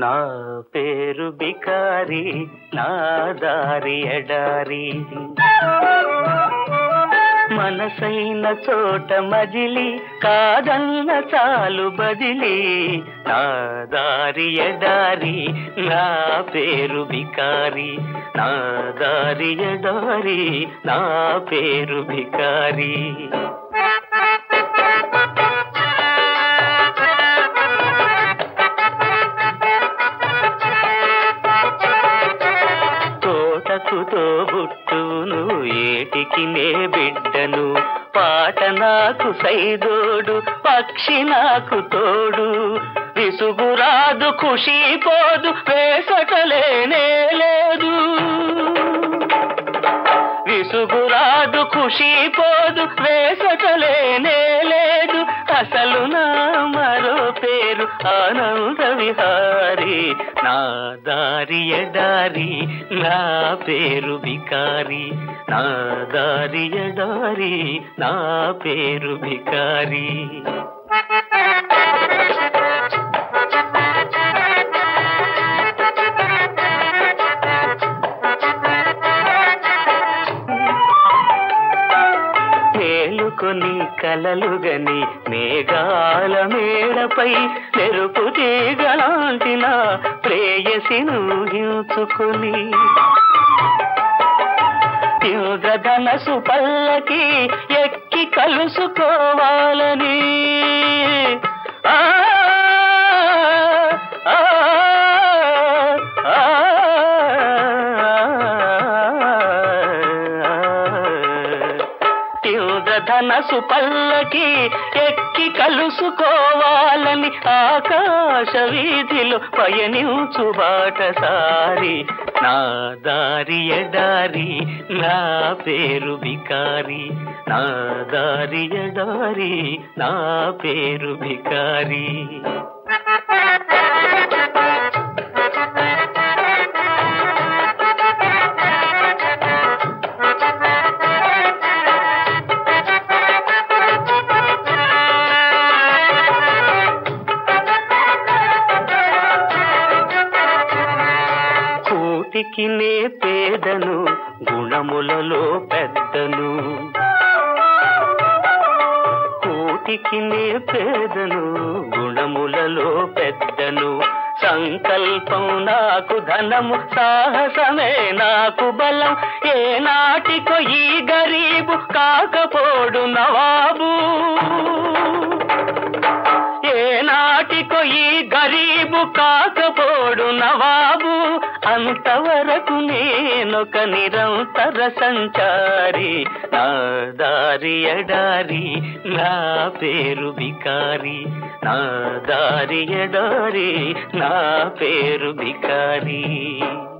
నా పేరు బికారి నా దారి ఎడారి మనసైన చోట మజిలి కాదన్న చాలు బదిలి నా దారి ఎడారి నా పేరు బికారి నా దారి ఎడారి నా పేరు బికారి తోటకు తోబుట్టును ఏటికి నే బిడ్డను పాట నాకు సైదోడు పక్షి నాకు తోడు విసుగురాదు ఖుషి పోదు వేసటలేనే లేదు విసుగురాదు ఖుషి పోదు వేసటలేనే లేదు అసలు నా మరో పేరు ఆనంద విహారి నా దారి ఎడారి నా పేరు బికారి నా దారి ఎడారి నా పేరు బికారి తేలుకొని కలలుగని మేఘాల మేడపై నెరుపు తీగలాంటిన ప్రేయసిను హించుకుని ఇంద్రధనసు పల్లకి ఎక్కి కలుసుకోవాలని ఆ ఆ, ఆ, ఇంద్రధనసు పల్లకి ఎక్కి కలుసుకోవాలని ఆకాశ వీధిలో పయనించు బాటసారి నా దారి ఎడారి నా పేరు బికారి నా దారి ఎడారి నా పేరు బికారి కూటికి నే పేదను గుణములలో పెద్దను కూటికి నే పేదను గుణములలో పెద్దను సంకల్పం నాకు ధనము సాహసమే నాకు బలం ఏ నాటికో ఈ గరీబు కాకపోడు నవాబు ఏ నాటికో ఈ గరీబు కాకపోడు నవాబు అంతవరకు నేనొక నిరంతర సంచారి నా దారి ఎడారి నా పేరు బికారి నా దారి ఎడారి నా పేరు బికారి